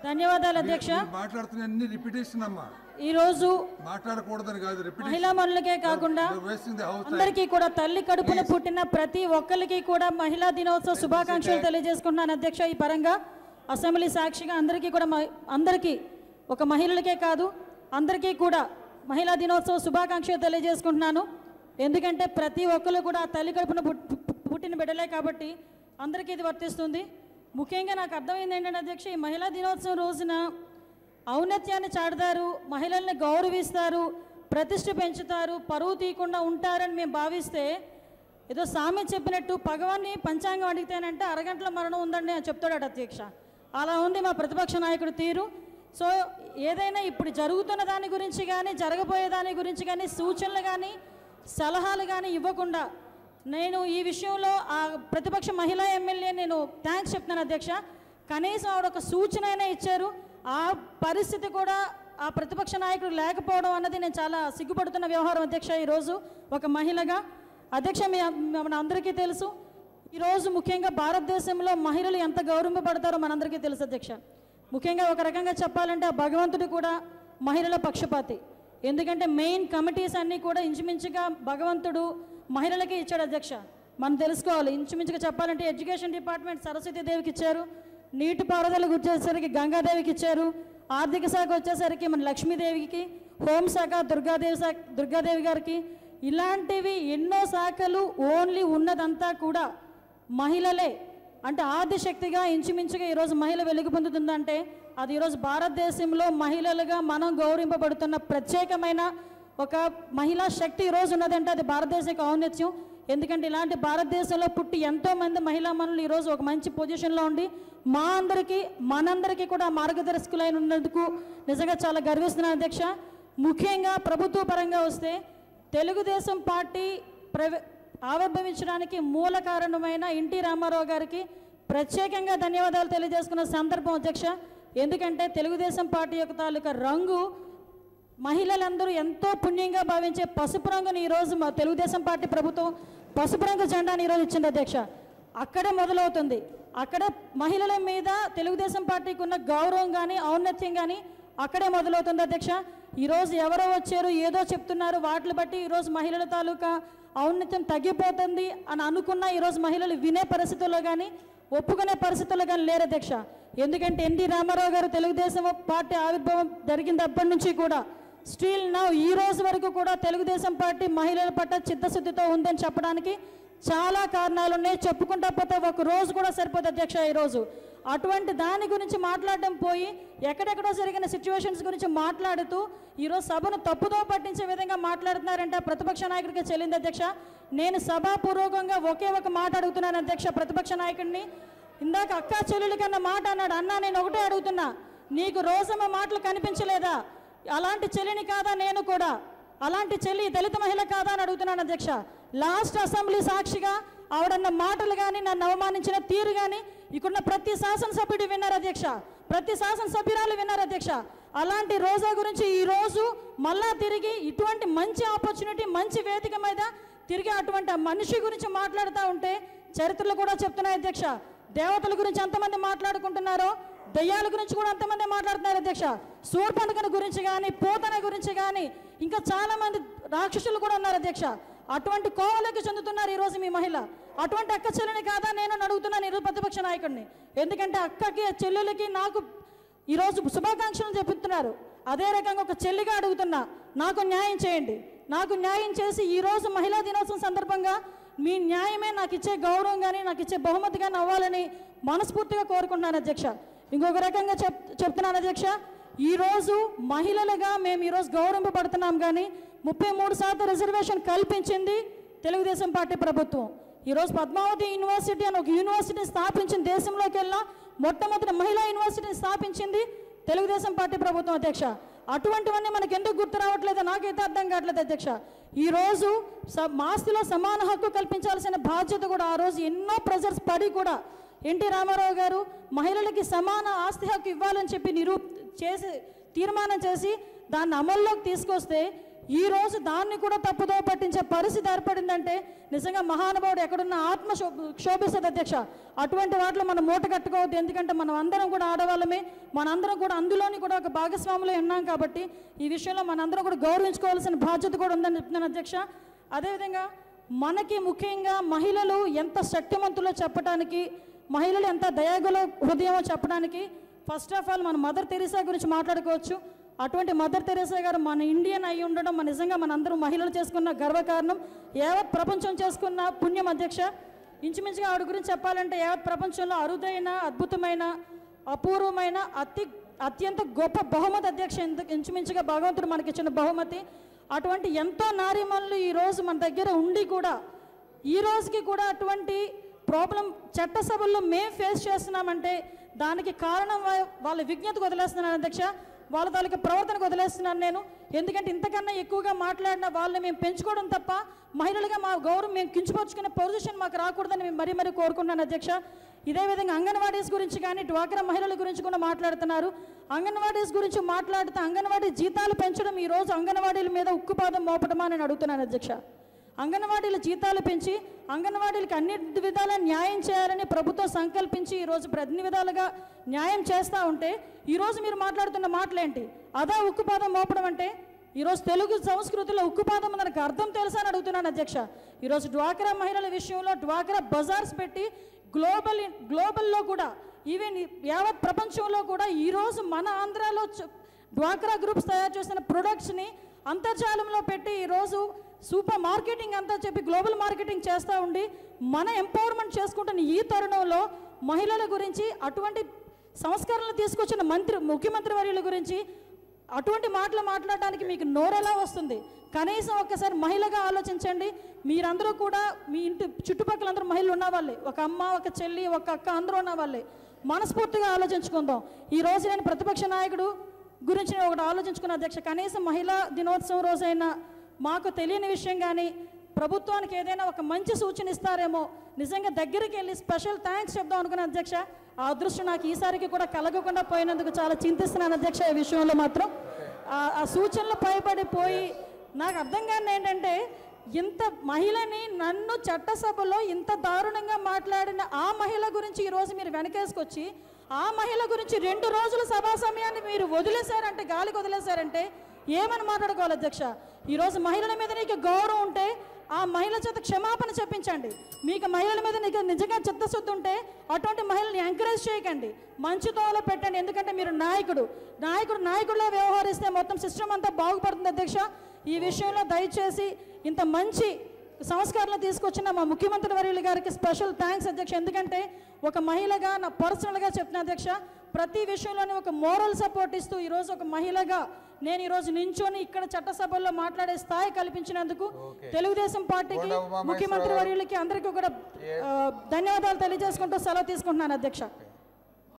ధన్యవాదాలు అధ్యక్ష మీరు మాట్లాడుతున్న అన్ని రిపిటేషన్ అమ్మా ఈరోజు మాట్లాడకూడదని కాదు రిపిటేషన్ మహిళా మనులకే కాకుండా వేసింగ్ ది హౌస్ అందరికీ కూడా తల్లి కడుపున పుట్టిన ప్రతి ఒక్కరికి కూడా మహిళా దినోత్సవ శుభాకాంక్షలు తెలియజేసుకుంటున్నాను అధ్యక్ష ఈ పరంగా అసెంబ్లీ సాక్షిగా అందరికీ కూడా మ- అందరికీ ఒక మహిళలకే కాదు అందరికీ కూడా మహిళా దినోత్సవ శుభాకాంక్షలు తెలియజేసుకుంటున్నాను ఎందుకంటే ప్రతి ఒక్కరు కూడా ఆ తల్లి కడుపున పుట్- పు- పుట్టిన బిడ్డలే కాబట్టి అందరికీ ఇది వర్తిస్తుంది ముఖ్యంగా నాకు అర్థమైంది ఏంటంటే అధ్యక్ష ఈ మహిళా దినోత్సవం రోజున ఔన్నత్యాన్ని చాటుతారు మహిళల్ని గౌరవిస్తారు ప్రతిష్ట పెంచుతారు పరువు తీయకుండా ఉంటారని మేము భావిస్తే ఏదో సామె చెప్పినట్టు పగవాన్ని పంచాంగం అడిగితేనంటే అరగంటల మరణం ఉందని అని చెప్తాడట అధ్యక్ష అలా ఉంది మా ప్రతిపక్ష నాయకుడు తీరు సో ఏదైనా ఇప్పుడు జరుగుతున్న దాని గురించి కానీ జరగబోయే దాని గురించి కానీ సూచనలు కానీ సలహాలు కానీ ఇవ్వకుండా నేను ఈ విషయంలో ఆ ప్రతిపక్ష మహిళా ఎమ్మెల్యే నేను థ్యాంక్స్ చెప్తున్నాను అధ్యక్ష కనీసం ఆవిడ ఒక సూచన అయినా ఇచ్చారు ఆ పరిస్థితి కూడా ఆ ప్రతిపక్ష నాయకుడు లేకపోవడం అన్నది నేను చాలా సిగ్గుపడుతున్న వ్యవహారం అధ్యక్ష ఈరోజు ఒక మహిళగా అధ్యక్ష మీ మన అందరికీ తెలుసు ఈరోజు ముఖ్యంగా భారతదేశంలో మహిళలు ఎంత గౌరవింపబడతారో మనందరికీ తెలుసు అధ్యక్ష ముఖ్యంగా ఒక రకంగా చెప్పాలంటే ఆ భగవంతుడు కూడా మహిళల పక్షపాతి ఎందుకంటే మెయిన్ కమిటీస్ అన్నీ కూడా ఇంచుమించుగా భగవంతుడు మహిళలకే ఇచ్చాడు అధ్యక్ష మనం తెలుసుకోవాలి ఇంచుమించుగా చెప్పాలంటే ఎడ్యుకేషన్ డిపార్ట్మెంట్ సరస్వతి దేవికి ఇచ్చారు నీటి పారుదలకు వచ్చేసరికి గంగాదేవికి ఇచ్చారు ఆర్థిక శాఖ వచ్చేసరికి మన లక్ష్మీదేవికి హోంశాఖ దుర్గాదేవి శాఖ దుర్గాదేవి గారికి ఇలాంటివి ఎన్నో శాఖలు ఓన్లీ ఉన్నదంతా కూడా మహిళలే అంటే ఆదిశక్తిగా ఇంచుమించుగా ఈరోజు మహిళ వెలుగు పొందుతుందంటే అది ఈరోజు భారతదేశంలో మహిళలుగా మనం గౌరవింపబడుతున్న ప్రత్యేకమైన ఒక మహిళా శక్తి ఈరోజు ఉన్నదంటే అది భారతదేశ యొక్క ఔన్నత్యం ఎందుకంటే ఇలాంటి భారతదేశంలో పుట్టి ఎంతో మంది మహిళా మనులు ఈరోజు ఒక మంచి పొజిషన్లో ఉండి మా అందరికీ మనందరికీ కూడా మార్గదర్శకులైన ఉన్నందుకు నిజంగా చాలా గర్విస్తున్నాను అధ్యక్ష ముఖ్యంగా ప్రభుత్వ పరంగా వస్తే తెలుగుదేశం పార్టీ ప్రవే ఆవిర్భవించడానికి మూల కారణమైన ఎన్టీ రామారావు గారికి ప్రత్యేకంగా ధన్యవాదాలు తెలియజేసుకున్న సందర్భం అధ్యక్ష ఎందుకంటే తెలుగుదేశం పార్టీ యొక్క తాలూకా రంగు మహిళలందరూ ఎంతో పుణ్యంగా భావించే పసుపు రంగుని ఈరోజు మా తెలుగుదేశం పార్టీ ప్రభుత్వం పసుపు రంగు జెండాని ఈరోజు ఇచ్చింది అధ్యక్ష అక్కడే మొదలవుతుంది అక్కడ మహిళల మీద తెలుగుదేశం పార్టీకి ఉన్న గౌరవం కానీ ఔన్నత్యం కానీ అక్కడే మొదలవుతుంది అధ్యక్ష ఈరోజు ఎవరో వచ్చారు ఏదో చెప్తున్నారు వాటిని బట్టి ఈరోజు మహిళల తాలూకా ఔన్నత్యం తగ్గిపోతుంది అని అనుకున్న ఈరోజు మహిళలు వినే పరిస్థితుల్లో కానీ ఒప్పుకునే పరిస్థితుల్లో కానీ లేరు అధ్యక్ష ఎందుకంటే ఎన్టీ రామారావు గారు తెలుగుదేశం పార్టీ ఆవిర్భావం జరిగినప్పటి నుంచి కూడా స్టిల్ నౌ ఈ రోజు వరకు కూడా తెలుగుదేశం పార్టీ మహిళల పట్ల చిత్తశుద్ధితో ఉందని చెప్పడానికి చాలా కారణాలు ఉన్నాయి చెప్పుకుంటా పోతే ఒక రోజు కూడా సరిపోదు అధ్యక్ష ఈరోజు అటువంటి దాని గురించి మాట్లాడడం పోయి ఎక్కడెక్కడో జరిగిన సిచ్యువేషన్స్ గురించి మాట్లాడుతూ ఈరోజు సభను తప్పుదో పట్టించే విధంగా మాట్లాడుతున్నారంటే ఆ ప్రతిపక్ష నాయకుడికి చెల్లింది అధ్యక్ష నేను సభాపూర్వకంగా ఒకే ఒక మాట అడుగుతున్నాను అధ్యక్ష ప్రతిపక్ష నాయకుడిని ఇందాక అక్క చెల్లెలు కన్నా మాట అన్నాడు అన్నా నేను ఒకటే అడుగుతున్నా నీకు రోజమ్మ మాటలు కనిపించలేదా అలాంటి చెల్లిని కాదా నేను కూడా అలాంటి చెల్లి దళిత మహిళ కాదా అని అడుగుతున్నాను అధ్యక్ష లాస్ట్ అసెంబ్లీ సాక్షిగా ఆవిడన్న మాటలు కానీ నన్ను అవమానించిన తీరు కానీ ఇక్కడున్న ప్రతి శాసనసభ్యుడు విన్నారు అధ్యక్ష ప్రతి శాసనసభ్యురాలు విన్నారు అధ్యక్ష అలాంటి రోజా గురించి ఈ రోజు మళ్ళా తిరిగి ఇటువంటి మంచి ఆపర్చునిటీ మంచి వేదిక మీద తిరిగి అటువంటి ఆ మనిషి గురించి మాట్లాడుతూ ఉంటే చరిత్రలు కూడా చెప్తున్నాయి అధ్యక్ష దేవతల గురించి ఎంతమంది మాట్లాడుకుంటున్నారో దయ్యాల గురించి కూడా అంతమంది మాట్లాడుతున్నారు అధ్యక్ష సూర్పణకన గురించి కానీ పోతన గురించి కానీ ఇంకా చాలా మంది రాక్షసులు కూడా ఉన్నారు అధ్యక్ష అటువంటి కోవలోకి చెందుతున్నారు ఈరోజు మీ మహిళ అటువంటి అక్క చెల్లెని కాదా నేను అని అడుగుతున్నాను ఈరోజు ప్రతిపక్ష నాయకుడిని ఎందుకంటే అక్కకి చెల్లెలకి నాకు ఈరోజు శుభాకాంక్షలు చెప్తున్నారు అదే రకంగా ఒక చెల్లిగా అడుగుతున్నా నాకు న్యాయం చేయండి నాకు న్యాయం చేసి ఈరోజు మహిళా దినోత్సవం సందర్భంగా మీ న్యాయమే నాకు ఇచ్చే గౌరవం కానీ నాకు ఇచ్చే బహుమతి కానీ అవ్వాలని మనస్ఫూర్తిగా కోరుకుంటున్నాను అధ్యక్ష ఇంకొక రకంగా చెప్ చెప్తున్నాను అధ్యక్ష ఈరోజు మహిళలుగా మేము ఈరోజు గౌరవింపబడుతున్నాం కానీ ముప్పై మూడు శాతం రిజర్వేషన్ కల్పించింది తెలుగుదేశం పార్టీ ప్రభుత్వం ఈరోజు పద్మావతి యూనివర్సిటీ అని ఒక యూనివర్సిటీని స్థాపించిన దేశంలోకి వెళ్ళినా మొట్టమొదటి మహిళా యూనివర్సిటీని స్థాపించింది తెలుగుదేశం పార్టీ ప్రభుత్వం అధ్యక్ష అటువంటివన్నీ మనకు ఎందుకు గుర్తు రావట్లేదో నాకైతే అర్థం కావట్లేదు అధ్యక్ష ఈ రోజు స మాస్తిలో సమాన హక్కు కల్పించాల్సిన బాధ్యత కూడా ఆ రోజు ఎన్నో ప్రెజర్స్ పడి కూడా ఎన్టీ రామారావు గారు మహిళలకి సమాన ఆస్తి హక్కు ఇవ్వాలని చెప్పి నిరూ చేసి తీర్మానం చేసి దాన్ని అమల్లోకి తీసుకొస్తే ఈ రోజు దాన్ని కూడా తప్పుదో పట్టించే పరిస్థితి ఏర్పడిందంటే నిజంగా మహానుభావుడు ఎక్కడున్న ఆత్మ శో- క్షోభిస్తుంది అధ్యక్ష అటువంటి వాటిలో మనం మూట కట్టుకోవద్దు ఎందుకంటే మనం అందరం కూడా ఆడవాళ్ళమే మనందరం కూడా అందులోని కూడా ఒక భాగస్వాములు ఉన్నాం కాబట్టి ఈ విషయంలో మనందరం కూడా గౌరవించుకోవాల్సిన బాధ్యత కూడా ఉందని చెప్తున్నాను అధ్యక్ష అదేవిధంగా మనకి ముఖ్యంగా మహిళలు ఎంత శక్తివంతులో చెప్పడానికి మహిళలు ఎంత దయాగుల హృదయమో చెప్పడానికి ఫస్ట్ ఆఫ్ ఆల్ మన మదర్ తెరీసా గురించి మాట్లాడుకోవచ్చు అటువంటి మదర్ తెరీసా గారు మన ఇండియన్ అయి ఉండడం మన నిజంగా మనందరం మహిళలు చేసుకున్న గర్వకారణం యావత్ ప్రపంచం చేసుకున్న పుణ్యం అధ్యక్ష ఇంచుమించుగా ఆవిడ గురించి చెప్పాలంటే యావత్ ప్రపంచంలో అరుదైన అద్భుతమైన అపూర్వమైన అతి అత్యంత గొప్ప బహుమతి అధ్యక్ష ఇంత ఇంచుమించుగా భగవంతుడు మనకిచ్చిన బహుమతి అటువంటి ఎంతో నారీమణులు ఈరోజు మన దగ్గర ఉండి కూడా ఈ రోజుకి కూడా అటువంటి ప్రాబ్లం చట్టసభల్లో మేం ఫేస్ చేస్తున్నామంటే దానికి కారణం వా- వాళ్ళ విజ్ఞతకు వదిలేస్తున్నాను అధ్యక్ష వాళ్ళ తాలూకా ప్రవర్తనకు వదిలేస్తున్నాను నేను ఎందుకంటే ఇంతకన్నా ఎక్కువగా మాట్లాడిన వాళ్ళని మేము పెంచుకోవడం తప్ప మహిళలుగా మా గౌరవం మేము కించపరుచుకునే పొజిషన్ మాకు రాకూడదని మేము మరీ మరీ కోరుకుంటున్నాను అధ్యక్ష ఇదే విధంగా అంగన్వాడీస్ గురించి కానీ డ్వాక్రా మహిళల గురించి కూడా మాట్లాడుతున్నారు అంగన్వాడీస్ గురించి మాట్లాడుతూ అంగన్వాడీ జీతాలు పెంచడం ఈ రోజు అంగన్వాడీల మీద ఉక్కుపాదం మోపడమా అని అడుగుతున్నాను అధ్యక్ష అంగన్వాడీల జీతాలు పెంచి అంగన్వాడీలకు అన్ని విధాల న్యాయం చేయాలని ప్రభుత్వం సంకల్పించి ఈరోజు అన్ని విధాలుగా న్యాయం చేస్తూ ఉంటే ఈరోజు మీరు మాట్లాడుతున్న మాటలేంటి అదా ఉక్కుపాదం మోపడం అంటే ఈరోజు తెలుగు సంస్కృతిలో ఉక్కుపాదం మనకు అర్థం తెలుసా అని అడుగుతున్నాను అధ్యక్ష ఈరోజు డ్వాక్రా మహిళల విషయంలో డ్వాక్రా బజార్స్ పెట్టి గ్లోబల్ గ్లోబల్లో కూడా ఈవెన్ యావత్ ప్రపంచంలో కూడా ఈరోజు మన ఆంధ్రాలో చ- డ్వాక్రా గ్రూప్స్ తయారు చేసిన ప్రొడక్ట్స్ని అంతర్జాలంలో పెట్టి ఈరోజు సూపర్ మార్కెటింగ్ అంతా చెప్పి గ్లోబల్ మార్కెటింగ్ చేస్తూ ఉండి మన ఎంపవర్మెంట్ చేసుకుంటున్న ఈ తరుణంలో మహిళల గురించి అటువంటి సంస్కరణలు తీసుకొచ్చిన మంత్రి ముఖ్యమంత్రి వర్యుల గురించి అటువంటి మాటలు మాట్లాడడానికి మీకు నోరెలా వస్తుంది కనీసం ఒక్కసారి మహిళగా ఆలోచించండి మీరందరూ కూడా మీ ఇంటి చుట్టుపక్కల అందరూ మహిళలు ఉన్న వాళ్ళే ఒక అమ్మ ఒక చెల్లి ఒక అక్క అందరూ ఉన్న వాళ్ళే మనస్ఫూర్తిగా ఆలోచించుకుందాం ఈ రోజు నేను ప్రతిపక్ష నాయకుడు గురించి నేను ఒకటి ఆలోచించుకున్న అధ్యక్ష కనీసం మహిళా దినోత్సవం రోజైనా మాకు తెలియని విషయం కానీ ప్రభుత్వానికి ఏదైనా ఒక మంచి సూచన ఇస్తారేమో నిజంగా దగ్గరికి వెళ్ళి స్పెషల్ థ్యాంక్స్ చెప్దాం అనుకున్న అధ్యక్ష ఆ అదృష్టం నాకు ఈసారికి కూడా కలగకుండా పోయినందుకు చాలా చింతిస్తున్నాను అధ్యక్ష ఈ విషయంలో మాత్రం ఆ- ఆ సూచనలు పైబడిపోయి నాకు అర్థం కాని ఏంటంటే ఇంత మహిళని నన్ను చట్టసభలో ఇంత దారుణంగా మాట్లాడిన ఆ మహిళ గురించి ఈరోజు మీరు వెనకేసుకొచ్చి ఆ మహిళ గురించి రెండు రోజుల సభా సమయాన్ని మీరు వదిలేశారంటే గాలికి వదిలేశారంటే ఏమని మాట్లాడుకోవాలి అధ్యక్ష ఈరోజు మహిళల మీద నీకు గౌరవం ఉంటే ఆ మహిళ చేత క్షమాపణ చెప్పించండి మీకు మహిళల మీద నీకు నిజంగా చిత్తశుద్ధి ఉంటే అటువంటి మహిళల్ని ఎంకరేజ్ చేయకండి మంచి తోలో పెట్టండి ఎందుకంటే మీరు నాయకుడు నాయకుడు నాయకుడిలో వ్యవహరిస్తే మొత్తం సిస్టమ్ అంతా బాగుపడుతుంది అధ్యక్ష ఈ విషయంలో దయచేసి ఇంత మంచి సంస్కరణలు తీసుకొచ్చిన మా ముఖ్యమంత్రి వర్యులు గారికి స్పెషల్ థ్యాంక్స్ అధ్యక్ష ఎందుకంటే ఒక మహిళగా నా పర్సనల్గా చెప్తున్నా అధ్యక్ష ప్రతి విషయంలోనే ఒక మోరల్ సపోర్ట్ ఇస్తూ ఈరోజు ఒక మహిళగా నేను ఈరోజు నించొని ఇక్కడ చట్టసభల్లో మాట్లాడే స్థాయి కల్పించినందుకు తెలుగుదేశం పార్టీకి గోండా ఉమామహేశ్వరరావు ముఖ్యమంత్రి వర్యులకి అందరికీ కూడా ఆ, ధన్యవాదాలు తెలియజేసుకుంటూ సెలవు తీసుకుంటున్నాను అధ్యక్ష